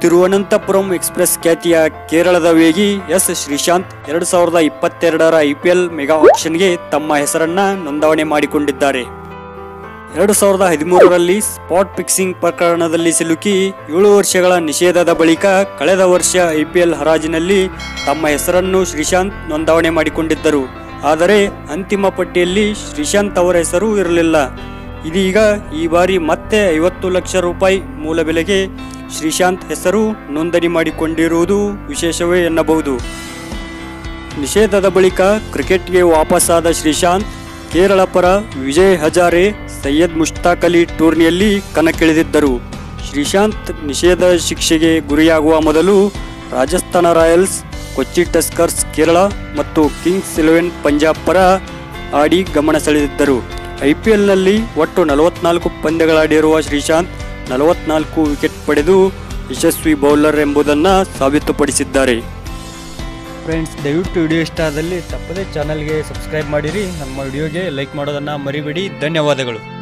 Thiruvananthapuram express ಖ್ಯಾತಿಯ ಕೇರಳದ ವೇಗಿ ಎಸ್ ಶ್ರೀಶಾಂತ್ ಎರಡು ಸಾವಿರದ ಇಪ್ಪತ್ತೆರಡರ ಐಪಿಎಲ್ ಮೆಗಾ ಆಕ್ಷನ್ಗೆ ತಮ್ಮ ಹೆಸರನ್ನ ನೋಂದಣಿ ಮಾಡಿಕೊಂಡಿದ್ದಾರೆ ಎರಡು ಸಾವಿರದ ಹದಿಮೂರರಲ್ಲಿ ಸ್ಪಾಟ್ ಫಿಕ್ಸಿಂಗ್ ಪ್ರಕರಣದಲ್ಲಿ ಸಿಲುಕಿ ಏಳು ವರ್ಷಗಳ ನಿಷೇಧದ ಬಳಿಕ ಕಳೆದ ವರ್ಷ ಐಪಿಎಲ್ ಹರಾಜಿನಲ್ಲಿ ತಮ್ಮ ಹೆಸರನ್ನು ಶ್ರೀಶಾಂತ್ ನೋಂದಣಿ ಮಾಡಿಕೊಂಡಿದ್ದರು ಆದರೆ ಅಂತಿಮ ಪಟ್ಟಿಯಲ್ಲಿ ಶ್ರೀಶಾಂತ್ ಅವರ ಹೆಸರು ಇರಲಿಲ್ಲ ಇದೀಗ ಈ ಬಾರಿ ಮತ್ತೆ ಐವತ್ತು ಲಕ್ಷ ರೂಪಾಯಿ ಮೂಲ ಬೆಲೆಗೆ ಶ್ರೀಶಾಂತ್ ಹೆಸರು ನೋಂದಣಿ ಮಾಡಿಕೊಂಡಿರುವುದು ವಿಶೇಷವೇ ಎನ್ನಬಹುದು ನಿಷೇಧದ ಬಳಿಕ ಕ್ರಿಕೆಟ್ಗೆ ವಾಪಸ್ಸಾದ ಶ್ರೀಶಾಂತ್ ಕೇರಳ ಪರ ವಿಜಯ್ ಹಜಾರೆ ಸೈಯದ್ ಮುಷ್ತಾಕ್ ಅಲಿ ಟೂರ್ನಿಯಲ್ಲಿ ಕಣಕ್ಕಿಳಿದಿದ್ದರು ಶ್ರೀಶಾಂತ್ ನಿಷೇಧ ಶಿಕ್ಷೆಗೆ ಗುರಿಯಾಗುವ ಮೊದಲು ರಾಜಸ್ಥಾನ ರಾಯಲ್ಸ್ ಕೊಚ್ಚಿ ಟಸ್ಕರ್ಸ್ ಕೇರಳ ಮತ್ತು ಕಿಂಗ್ಸ್ ಇಲೆವೆನ್ ಪಂಜಾಬ್ ಪರ ಆಡಿ ಗಮನ ಸೆಳೆದಿದ್ದರು ಐಪಿಎಲ್ನಲ್ಲಿ ಒಟ್ಟು ನಲವತ್ನಾಲ್ಕು ಪಂದ್ಯಗಳಾಡಿರುವ ಶ್ರೀಶಾಂತ್ ನಲವತ್ನಾಲ್ಕು ವಿಕೆಟ್ ಪಡೆದು ಯಶಸ್ವಿ ಬೌಲರ್ ಎಂಬುದನ್ನು ಸಾಬೀತುಪಡಿಸಿದ್ದಾರೆ ಫ್ರೆಂಡ್ಸ್ ದಯವಿಟ್ಟು ವಿಡಿಯೋ ಇಷ್ಟ ಆದಲ್ಲಿ ತಪ್ಪದೇ ಚಾನಲ್ಗೆ ಸಬ್ಸ್ಕ್ರೈಬ್ ಮಾಡಿರಿ ನಮ್ಮ ವಿಡಿಯೋಗೆ ಲೈಕ್ ಮಾಡೋದನ್ನು ಮರಿಬೇಡಿ ಧನ್ಯವಾದಗಳು